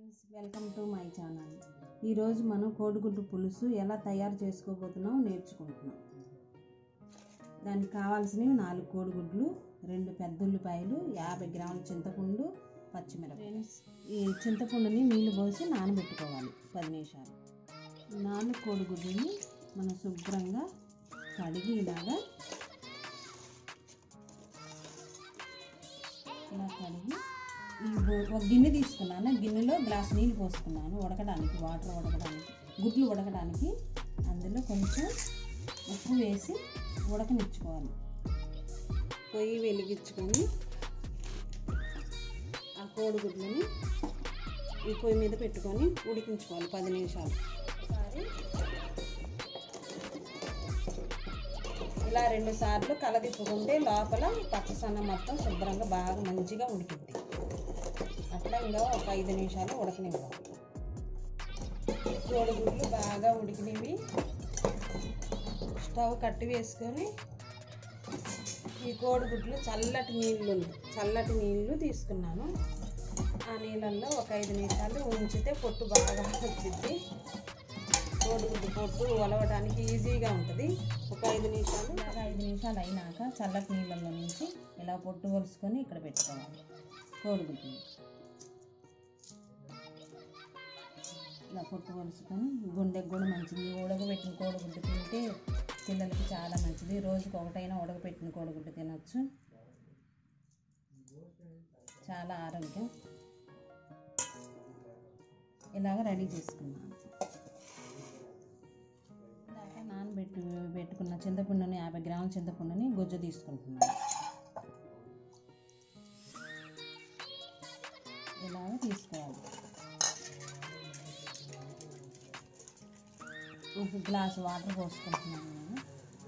friends welcome to my channel ఈరోజు మనం కోడిగుడ్డు పులుసు ఎలా తయారు చేసుకోబోతున్నాం నేర్చుకుంటున్నాం దానికి కావాల్సినవి నాలుగు కోడిగుడ్లు రెండు పెద్ద ఉల్లిపాయలు యాభై గ్రాముల చింతపండు పచ్చిమిరప ఫ్రెండ్స్ ఈ చింతపండుని నీళ్లు పోసి నానబెట్టుకోవాలి పది నిమిషాలు నాలుగు కోడిగుడ్లని మనం శుభ్రంగా కడిగి ఇలాగా ఇలా కడిగి ఈ బో- ఒక గిన్నె తీసుకున్నాను గిన్నెలో గ్లాస్ నీళ్ళు పోసుకున్నాను ఉడకడానికి వాటర్ ఉడకడానికి గుడ్లు ఉడకడానికి అందులో కొంచెం ఉప్పు వేసి ఉడకనిచ్చుకోవాలి పొయ్యి వెలిగించుకొని ఆ కోడిగుడ్లని ఈ పొయ్యి మీద పెట్టుకొని ఉడికించుకోవాలి పది నిమిషాలు ఒకసారి ఇలా రెండు సార్లు కలదిప్పుకుంటే లోపల పచ్చసన్న మొత్తం శుభ్రంగా బాగా మంచిగా ఉడికిద్ది అట్లా ఇంకా ఒక ఐదు నిమిషాలు ఉడకనివ్వాలి కోడిగుడ్లు బాగా ఉడికినవి స్టవ్ కట్టి వేసుకొని ఈ కోడిగుడ్లు చల్లటి నీళ్ళు చల్లటి నీళ్ళు తీసుకున్నాను ఆ నీళ్ళల్లో ఒక ఐదు నిమిషాలు ఉంచితే పొట్టు బాగా వచ్చింది కోడిగుడ్డు పొట్టు ఒలవడానికి ఈజీగా ఉంటుంది ఒక ఐదు నిమిషాలు ఇలాగ ఐదు నిమిషాలు అయినాక చల్లటి నీళ్ళల్లో నుంచి ఇలా పొట్టు ఒలుసుకొని ఇక్కడ పెట్టుకోవాలి కోడిగుడ్డు ఇలా పొట్టు ఒలుసుకొని గుండెకి కూడా మంచిది ఉడకబెట్టిన కోడిగుడ్డు తింటే పిల్లలకి చాలా మంచిది రోజుకి ఒకటైనా ఉడకబెట్టిన కోడిగుడ్డు తినొచ్చు చాలా ఆరోగ్యం ఇలాగ రెడీ చేసుకున్నాను ఇందాక నానబెట్టి పెట్టుకున్న చింతపండుని యాభై గ్రాముల చింతపండుని గుజ్జు తీసుకుంటున్నాను ఇలాగ తీసుకోవాలి ఒక గ్లాస్ వాటర్ పోసుకుంటున్నాను నేను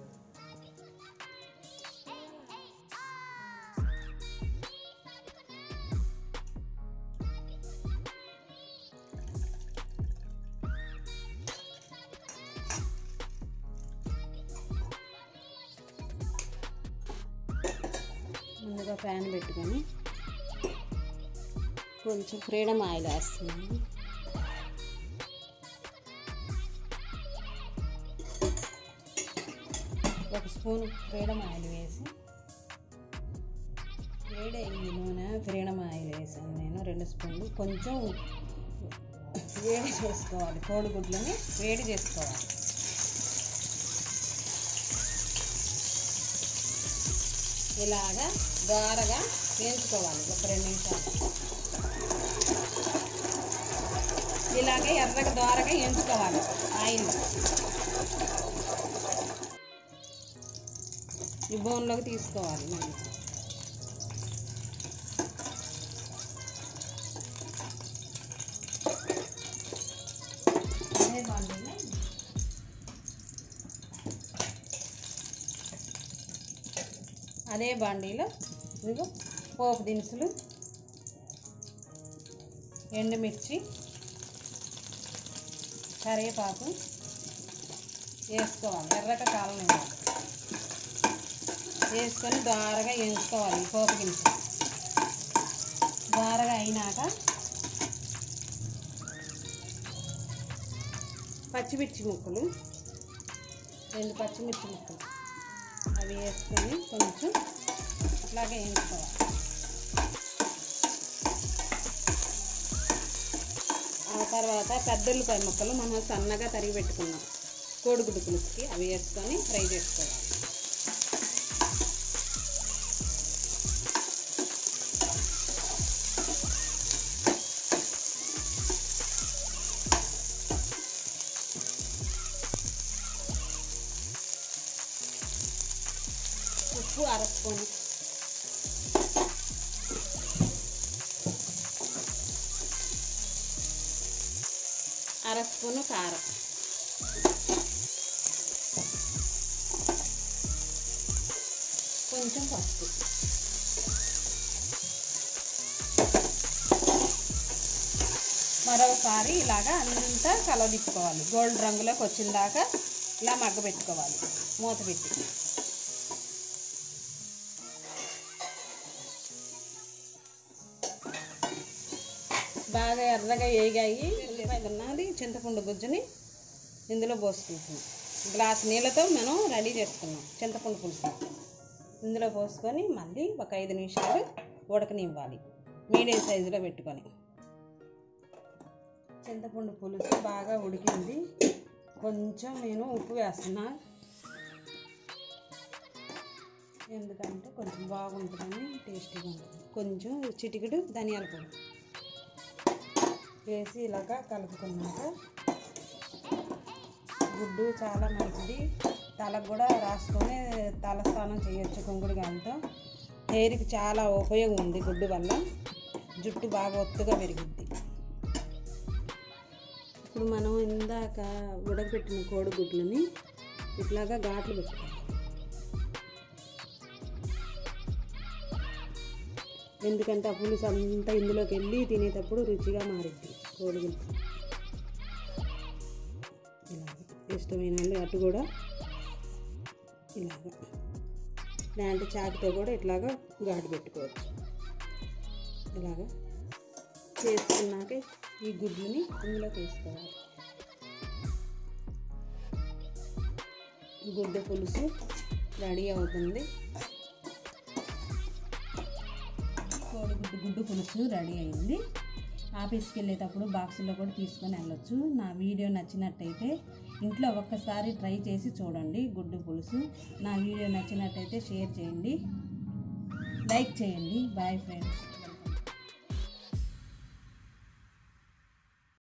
ముందుగా ప్యాన్ పెట్టుకొని కొంచెం ఫ్రీడమ్ ఆయిల్ వేస్తున్నాను ఒక స్పూన్ ఫ్రీడమ్ ఆయిల్ వేసి వేడైంది నూనె ఫ్రీడమ్ ఆయిల్ వేసాను నేను రెండు స్పూన్లు కొంచెం వేడి చేసుకోవాలి కోడిగుడ్లని వేడి చేసుకోవాలి ఇలాగా ద్వారగా వేయించుకోవాలి ఒక రెండు నిమిషాలు ఇలాగే ఎర్రగా ద్వారగా వేయించుకోవాలి ఆయిల్ ఈ బౌన్లోకి తీసుకోవాలి మళ్ళీ అదే బాగుంటుంది అదే బాండీలో ఇదిగో పోపు దినుసులు ఎండుమిర్చి కరివేపాకు వేసుకోవాలి ఎర్రక కాలనివ్వాలి వేసుకొని ద్వారగా వేయించుకోవాలి ఈ పోపు దినుసులు ద్వారగా అయినాక పచ్చిమిర్చి ముక్కలు రెండు పచ్చిమిర్చి ముక్కలు అవి వేసుకొని కొంచెం ఇట్లాగే వేయించుకోవాలి ఆ తర్వాత పెద్ద ఉల్లిపాయ ముక్కలు మనం సన్నగా తరిగి పెట్టుకున్నాం కోడిగుడ్డు పులుసుకి అవి వేసుకొని ఫ్రై చేసుకోవాలి ఉప్పు అర స్పూన్ అర స్పూను కారం కొంచెం పసుపు మరొకసారి ఇలాగా అంతా కలదిప్పుకోవాలి గోల్డ్ రంగులోకి వచ్చిన దాకా ఇలా మగ్గ పెట్టుకోవాలి మూత పెట్టి బాగా ఎర్రగా వేగాయి ఉల్లిపాయలు ఉన్నది చింతపండు గుజ్జుని ఇందులో పోసుకుంటున్నాం గ్లాస్ నీళ్ళతో మనం రెడీ చేసుకున్నాం చింతపండు పులుసు ఇందులో పోసుకొని మళ్ళీ ఒక ఐదు నిమిషాలు ఉడకనివ్వాలి మీడియం సైజులో పెట్టుకొని చింతపండు పులుసు బాగా ఉడికింది కొంచెం నేను ఉప్పు వేస్తున్నా ఎందుకంటే కొంచెం బాగుంటుందని టేస్టీగా ఉంటుంది కొంచెం చిటికెడు ధనియాల పొడి వేసి ఇలాగా కలుపుకున్నాక గుడ్డు చాలా మంచిది తలకు కూడా రాసుకొని తల స్నానం చేయొచ్చు కుంకుడుగాయలతో హెయిర్కి చాలా ఉపయోగం ఉంది గుడ్డు వల్ల జుట్టు బాగా ఒత్తుగా పెరుగుద్ది ఇప్పుడు మనం ఇందాక ఉడకపెట్టిన కోడిగుడ్లని ఇట్లాగా ఘాట్లు పెట్టుకోవాలి ఎందుకంటే ఆ పులుసు అంతా ఇందులోకి వెళ్ళి తినేటప్పుడు రుచిగా మారిద్ది కోడిగుడ్డు ఇలాగ ఇష్టమైన వాళ్ళు అటు కూడా ఇలాగ లేదంటే చాకుతో కూడా ఇట్లాగా ఘాటు పెట్టుకోవచ్చు ఇలాగ చేసుకున్నాక ఈ గుడ్లని అందులోకి వేసుకోవాలి గుడ్డు పులుసు రెడీ అవుతుంది కోడిగుడ్డు గుడ్డు పులుసు రెడీ అయింది ఆఫీస్కి వెళ్ళేటప్పుడు బాక్సుల్లో కూడా తీసుకొని వెళ్ళొచ్చు నా వీడియో నచ్చినట్టయితే ఇంట్లో ఒక్కసారి ట్రై చేసి చూడండి గుడ్డు పులుసు నా వీడియో నచ్చినట్టయితే షేర్ చేయండి లైక్ చేయండి బాయ్ ఫ్రెండ్స్